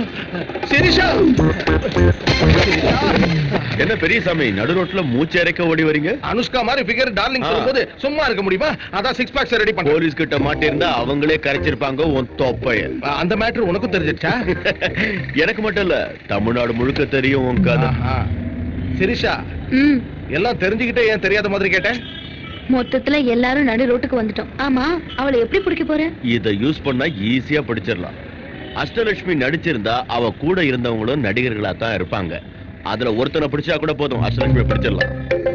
சிரிஷா என்ன பெரியசாமி நடு ரோட்ல மூச்சு இறைக்க ஓடி வரீங்க அனுஷ்கா மாதிரி ஃபிகர் டார்லிங் ஆ. சொல்லும்போது சும்மா இருக்க முடியுமா அதான் சிக்ஸ் பேக்ஸ் ரெடி பண்ண போலீஸ் கிட்ட மாட்டிருந்தா அவங்களே கரைச்சிருப்பாங்க உன் தொப்பைய அந்த மேட்டர் உனக்கும் தெரிஞ்சிருச்சா எனக்கு மட்டும் இல்ல தமிழ்நாடு முழுக்க தெரியும் உன் கதை ஆஹா. சிரிஷா ம் எல்லாம் தெரிஞ்சுக்கிட்டே ஏன் தெரியாத மாதிரி கேட்டேன் மொத்தத்துல எல்லாரும் நடு ரோட்டுக்கு வந்துட்டோம் ஆமா அவளை எப்படி பிடிக்க போற இத யூஸ் பண்ணா ஈஸியா பிடிச்சிடலாம் அஷ்டலட்சுமி நடிச்சிருந்தா அவ கூட இருந்தவங்களும் நடிகர்களா தான் இருப்பாங்க அதுல ஒருத்தனை பிடிச்சா கூட போதும் அஷ்டலட்சுமி பிடிச்சிடலாம்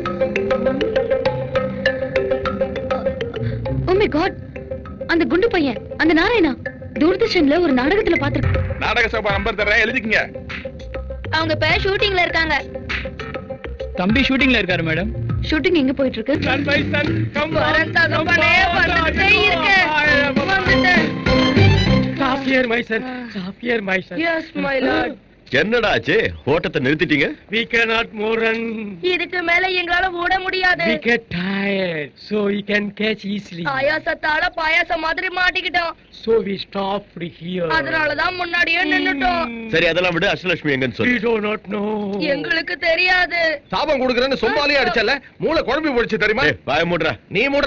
ஓ மை காட் அந்த குண்டு பையன் அந்த நாராயணா தூர்தர்ஷன்ல ஒரு நாடகத்துல பாத்திருக்கேன் நாடக சபா நம்பர் தரேன் எழுதிக்கங்க அவங்க இப்ப ஷூட்டிங்ல இருக்காங்க தம்பி ஷூட்டிங்ல இருக்காரு மேடம் ஷூட்டிங் எங்க போயிட்டு இருக்கு சன் பை சன் கம் வரேன் தகப்பனே, வந்துட்டே இருக்கேன். வந்துட்டேன். Software my son software my son Yes, my lord. என்னடா ஆச்சு ஓட்டத்தை நிறுத்திட்டீங்க we cannot more run இதுக்கு மேல எங்களால ஓட முடியாது we get tired so we can catch easily ஆயாசத்தால பாயாசம் மாதிரி மாட்டிக்கிட்டோம் so we stopped here அதனாலதான் முன்னாடியே நின்னுட்டோம் சரி அதெல்லாம் விட அஷ்டலட்சுமி எங்கன்னு we சொல்லு do not know எங்களுக்கு தெரியாது சாபம் கொடுக்குறேன்னு சொம்பாலே அடிச்சல மூளை குழம்பி போயிடுச்சு தெரியுமா ஏய், வாய மூடுறா நீ மூடுற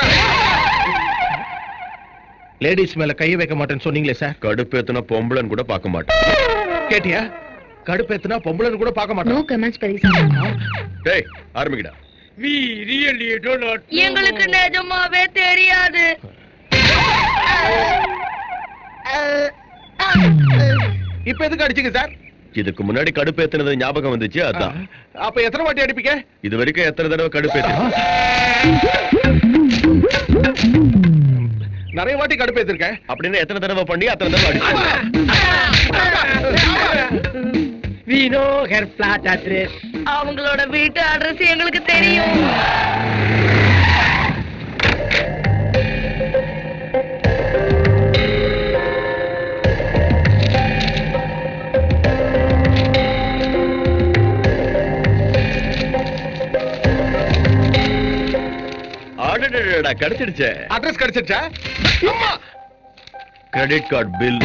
லேடிஸ் மேல கை வைக்க மாட்டேன்னு சொன்னீங்களே சார் கடுப்பேத்துனா பொம்பளைன்னு கூட பார்க்க மாட்டேன் கேட்டியா கடுப்பேத்துனா பொம்பளைன்னு கூட பார்க்க நோ மாட்டேன் கமெண்ட்ஸ் பெரியசா டேய் ஆரம்பிக்கடா we really do not know. எங்களுக்கு நிஜமாவே தெரியாது இப்ப எதுக்கு அடிச்சீங்க சார் இதுக்கு முன்னாடி கடுப்பேத்துனது ஞாபகம் வந்துச்சு அதான் அப்ப எத்தனை வாட்டி அடிப்பீங்க இது வரைக்கும் எத்தனை தடவை கடுப்பேத்து நிறைய வாட்டி கடுப்பேத்திருக்கேன் அப்படின்னு எத்தனை தடவை பண்ணி அத்தனை தடவை அடிச்சு we know her flat address அவங்களோட வீட்டு அட்ரஸ் எங்களுக்கு தெரியும் ஆடடடடா கிடைச்சிடுச்சே அட்ரஸ் கிடைச்சிருச்சா அம்மா கிரெடிட் கார்டு பில்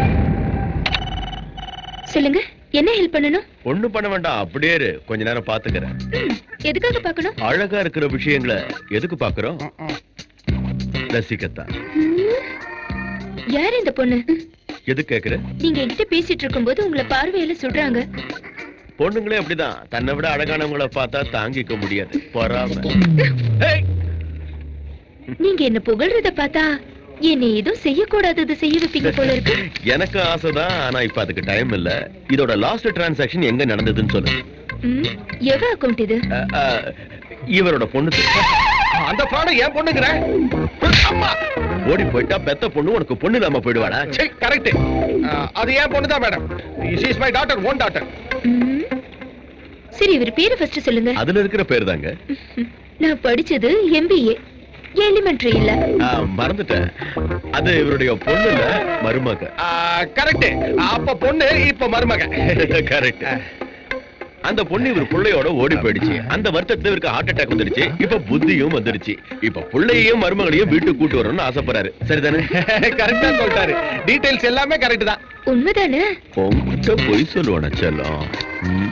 சொல்லுங்க என்ன ஹெல்ப் பண்ணணும் ஒண்ணும் பண்ண வேண்டாம் அப்படியே இரு கொஞ்ச நேரம் பாத்துக்கிறேன் ம், எதுக்காக பார்க்கணும் அழகா இருக்கிற விஷயங்களை எதுக்கு பாக்குறோம் ரசிக்கத்தான் ம், யார் இந்த பொண்ணு எது கேக்குற நீங்க என்கிட்ட பேசிட்டு இருக்கும்போது உங்களை பார்வையில சுடுறாங்க பொண்ணுங்களே அப்படிதான் தன்னை விட அழகானவங்கள பார்த்தா தாங்கிக்க முடியாது பொறாம ஏய், நீங்க என்ன புகழ்றத பார்த்தா என்னை ஏதோ செய்யக்கூடாதது செய்ய வைப்பீங்க போல இருக்கு எனக்கு ஆசைதான் ஆனா இப்ப அதுக்கு டைம் இல்ல இதோட லாஸ்ட் டிரான்சாக்ஷன் எங்க நடந்ததுன்னு சொல்லு ம், எவ அக்கௌண்ட் இது அஹ், அஹ், இவரோட பொண்ணு அந்த ஃப்ராட ஏன் பொண்ணுங்கிற அம்மா ஓடி போயிட்டா பெத்த பொண்ணு உனக்கு பொண்ணு இல்லாம போயிடுவாடா சரி கரெக்ட் அது ஏன் பொண்ணு தான் madam is my daughter own daughter ம், சரி இவர் பேரு ஃபர்ஸ்ட் சொல்லுங்க அதுல இருக்கிற பேர் தாங்க நான் படிச்சது எம்பிஏ எலிமெண்ட்ரி இல்ல ஆஹ், மறந்துட்டேன் அது இவருடைய பொண்ணு இல்ல மருமக கரெக்ட் அப்ப பொண்ணு இப்ப மருமக கரெக்ட் அந்த பொண்ணு இவர் பிள்ளையோட ஓடி போயிடுச்சு அந்த வருத்தத்துல இவருக்கு ஹார்ட் அட்டாக் வந்துடுச்சு இப்ப புத்தியும் வந்துடுச்சு இப்ப பிள்ளையையும் மருமகளையும் வீட்டுக்கு கூட்டு வரணும்னு ஆசைப்படுறாரு சரிதானே கரெக்டா சொல்லிட்டாரு டீடைல்ஸ் எல்லாமே கரெக்ட் தான் உண்மைதானே உங்ககிட்ட பொய் சொல்லுவான செல்லம் ம்.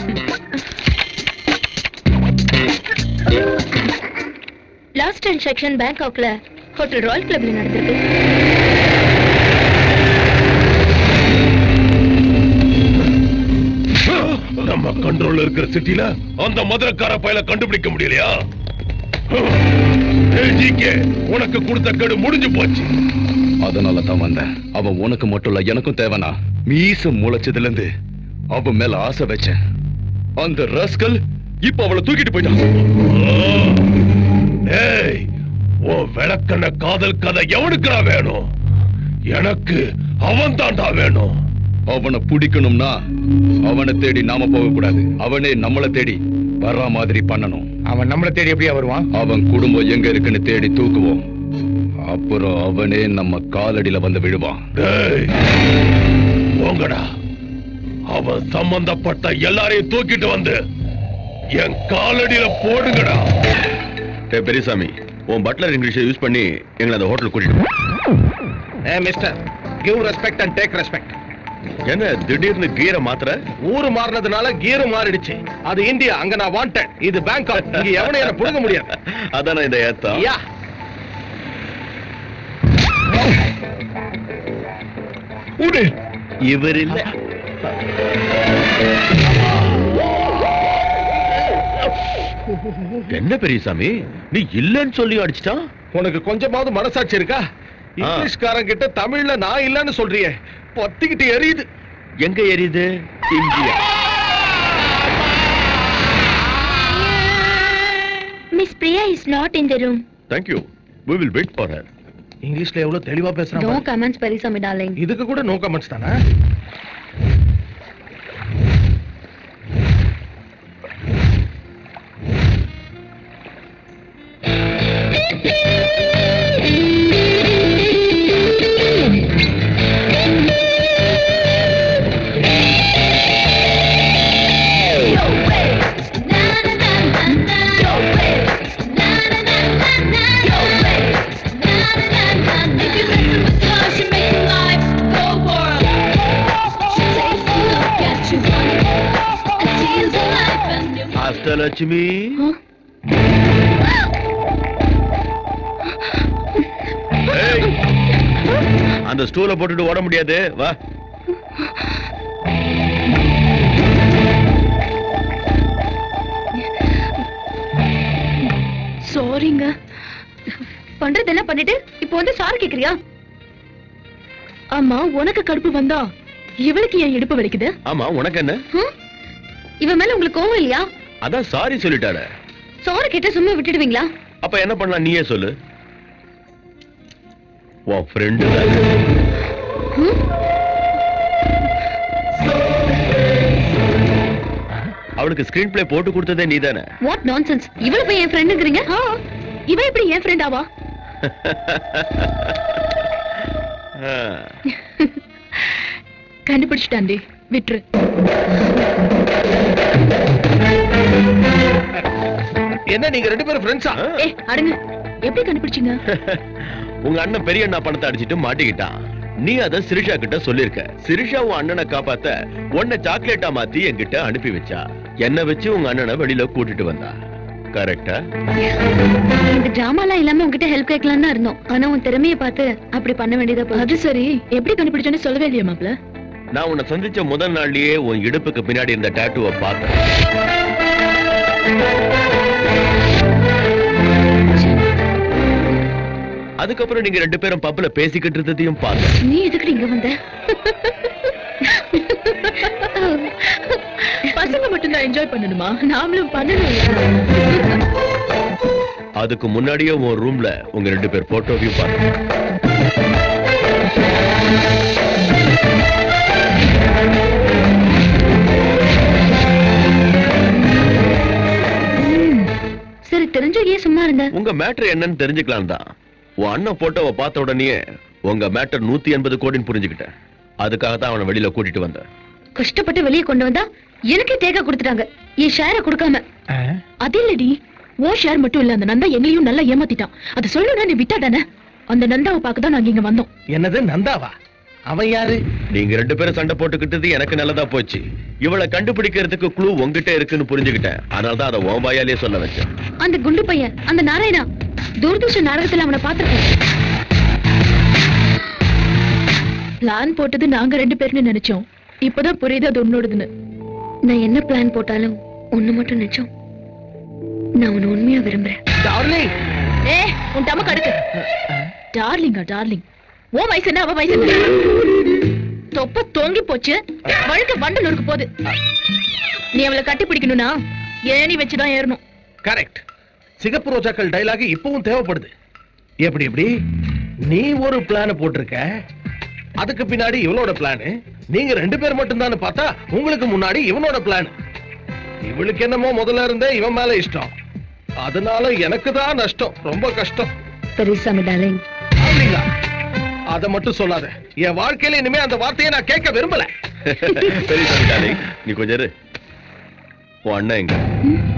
லாஸ்ட் டிரான்சாக்ஷன் பேங்காக்ல ஹோட்டல் ராயல் கிளப்ல நடந்திருக்கு நம்ம கண்ட்ரோல்ல இருக்கிற சிட்டில அந்த மதுரக்கார பயல கண்டுபிடிக்க முடியலையா ஏய், GK, உனக்கு கொடுத்த கெடு முடிஞ்சு போச்சு அதனால தான் வந்தேன் அவன் உனக்கு மட்டும் இல்ல எனக்கும் தேவனா மீச முளைச்சதுல இருந்து அவன் மேல ஆசை வச்சேன் அந்த ரஸ்கல் இப்ப அவளை தூக்கிட்டு போயிட்டான் ஏய் உன் விளக்கண்ண காதல் கதை எவனுக்குடா வேணும் எனக்கு அவன் தான்டா வேணும் அவனை பிடிக்கணும்னா அவனை தேடி நாம போக கூடாது அவனே நம்மளை தேடி வர்ற மாதிரி பண்ணணும் அவன் நம்மள தேடி எப்படியா வருவான் அவன் குடும்பம் எங்க இருக்குன்னு தேடி தூக்குவோம் அப்புறம் அவனே நம்ம காலடியில வந்து விழுவான் டேய் போங்கடா அவன் சம்பந்தப்பட்ட எல்லாரையும் தூக்கிட்டு வந்து என் காலடியில போடுங்கடா டேய் பெரியசாமி உன் பட்லர் இங்கிலீஷை யூஸ் பண்ணி எங்களை அந்த ஹோட்டல் கூட்டிட்டு போ. ஏ mister give respect and take respect என்ன திடீர்னு கீரை மாத்திர ஊரு மாறினதுனால கீரு மாறிடுச்சு அது இந்தியா அங்க நான் வாண்டட் இது பேங்காக் இங்க எவனையும் என்ன புடுங்க முடியாது அதானே இந்த ஏத்தம் யா இவர் இல்ல என்ன பெரியசாமி நீ இல்லன்னு சொல்லி அடிச்சிட்டான் உனக்கு கொஞ்சமாவது மனசாட்சி இருக்கா ஆ. இங்கிலீஷ்காரன் கிட்ட தமிழ்ல நான் இல்லன்னு சொல்றியே பத்திக்கிட்டு எரியுது எங்க எரியுது India miss Priya is not in the room thank you we will wait for her இங்கிலீஷ்ல எவ்வளவு தெளிவா பேசுறான் நோ பாரு. கமெண்ட்ஸ் பெரிசாமி டார்லிங் இதுக்கு கூட நோ கமெண்ட்ஸ் தானே அஷ்டலட்சுமி ஏய், அந்த ஸ்டூல போட்டுட்டு ஓட முடியாது வா சாரிங்க பண்றதெல்லாம் பண்ணிட்டு இப்போ வந்து சாரி கேக்குறியா ஆமா உனக்கு கடுப்பு வந்தா இவளுக்கு என் இடுப்பு வலிக்குது ஆமா உனக்கு என்ன ஹம்? இவன் மேல உங்களுக்கு கோவம் இல்லையா அதான் சாரி சொல்லிட்டாள சாரி கேட்ட சும்மா விட்டுடுவீங்களா அப்ப என்ன பண்ணலாம் நீயே சொல்லு உன் ஃப்ரெண்டு ஹம்? அவளுக்கு ஸ்கிரீன் பிளே போட்டு கொடுத்ததே நீதானே வாட் நான்சென்ஸ் இவள போய் என் ஃப்ரெண்டுங்கிறீங்க இவ எப்படி என் ஃப்ரெண்ட் ஆவா ஆ. கண்டுபிடிச்சிட்டாண்டி விட்டுரு என்ன நீங்க ரெண்டு பேரும் ஃப்ரெண்ட்ஸா ஆ. ஏ அடங்க எப்படி கண்டுபிடிச்சீங்க உங்க அண்ணன் பெரிய அண்ணா பணத்தை அடிச்சிட்டு மாட்டிக்கிட்டான் நீ அத சிரிஷா கிட்ட சொல்லிருக்க சிரிஷா உன் அண்ணனை காப்பாத்த உன்னை சாக்லேட்டா மாத்தி என்கிட்ட அனுப்பி வச்சா என்ன வச்சு உங்க அண்ணனை வெளியில கூட்டிட்டு வந்தா கரெக்டா இந்த டிராமாலாம் இல்லாம உன்கிட்ட ஹெல்ப் கேட்கலாம் தான் இருந்தோம் ஆனா உன் திறமைய பார்த்து அப்படி பண்ண வேண்டியதா அது சரி எப்படி கண்டுபிடிச்சேன்னு சொல்லவே இல்லையா மாப்ள நான் உன்னை சந்திச்ச முதல் நாள்லயே உன் இடுப்புக்கு பின்னாடி இருந்த டாட்டூவை பார்த்தேன் அதுக்கப்புறம் நீங்க ரெண்டு பேரும் பப்ல பேசிக்கிட்டு இருந்ததையும் பார்த்தேன் நீ எதுக்கு இங்க வந்த பசங்க மட்டும் தான் என்ஜாய் பண்ணணுமா நாமளும் பண்ணணும் அதுக்கு முன்னாடியே உன் ரூம்ல உங்க ரெண்டு பேர் போட்டோவையும் பார்த்தேன் சரி தெரிஞ்சு ஏன் சும்மா இருந்த உங்க மேட்டர் என்னன்னு தெரிஞ்சுக்கலாம் தான் உன் அண்ணன் போட்டோவை பார்த்த உடனே உங்க மேட்டர் நூத்தி எண்பது கோடின்னு புரிஞ்சுக்கிட்டேன் அதுக்காக தான் அவனை வெளியில கூட்டிட்டு வந்தேன் கஷ்டப்பட்டு வெளியே கொண்டு வந்தா எனக்கே தேக்க கொடுத்துட்டாங்க என் ஷேரை கொடுக்காம அது இல்லடி ஓ ஷேர் மட்டும் இல்ல அந்த நந்தா எங்களையும் நல்லா ஏமாத்திட்டான் அதை சொல்லணும்னா நீ விட்டா தானே அந்த நந்தாவை பார்க்க தான் நாங்க இங்க வந்தோம் என்னது நந்தாவா அவன் யாரு நீங்க ரெண்டு பேரும் சண்டை போட்டுக்கிட்டது எனக்கு நல்லதா போச்சு இவளை கண்டுபிடிக்கிறதுக்கு க்ளூ உங்ககிட்ட இருக்குன்னு புரிஞ்சுக்கிட்டேன் அதனால தான் அதை உன் வாயாலே சொல்ல வச்சேன் அந்த குண்டு பையன் அந்த நாராயணா தூர்தர்ஷன் நாடகத்துல அவனை பார்த்திருக்கேன் பிளான் போட்டது நாங்க ரெண்டு பேர்னு நினைச்சோம் இப்பதான் புரியுது அது உன்னோடதுன்னு நான் என்ன பிளான் போட்டாலும் ஒண்ணு மட்டும் நினைச்சோம் நான் உன்னை உண்மையா விரும்புறேன் டார்லிங் ஏ உன் டமக்கு அடுக்கு டார்லிங்கா டார்லிங் ஓ வயசு என்ன அவ வயசு என்ன தொப்ப தொங்கி போச்சு வழுக்க வண்டலூருக்கு போகுது நீ அவளை கட்டி பிடிக்கணும்னா ஏணி வச்சுதான் ஏறணும் கரெக்ட் சிகப்பு ரோஜாக்கள் டைலாக் இப்பவும் தேவைப்படுது எப்படி எப்படி நீ ஒரு பிளான் போட்டிருக்க அதுக்கு பின்னாடி இவனோட பிளான் நீங்க ரெண்டு பேர் மட்டும் பார்த்தா உங்களுக்கு முன்னாடி இவனோட பிளான் இவளுக்கு என்னமோ முதல்ல இருந்தே இவன் மேல இஷ்டம் அதனால எனக்கு தான் நஷ்டம் ரொம்ப கஷ்டம் பெரியசாமி டார்லிங் அப்படிங்களா அத மட்டும் சொல்லாத என் வாழ்க்கையில இனிமே அந்த வார்த்தையை நான் கேட்க விரும்பல சரி சரி டார்லிங், நீ கொஞ்சம் இரு. உன் அண்ணன் எங்க ம்,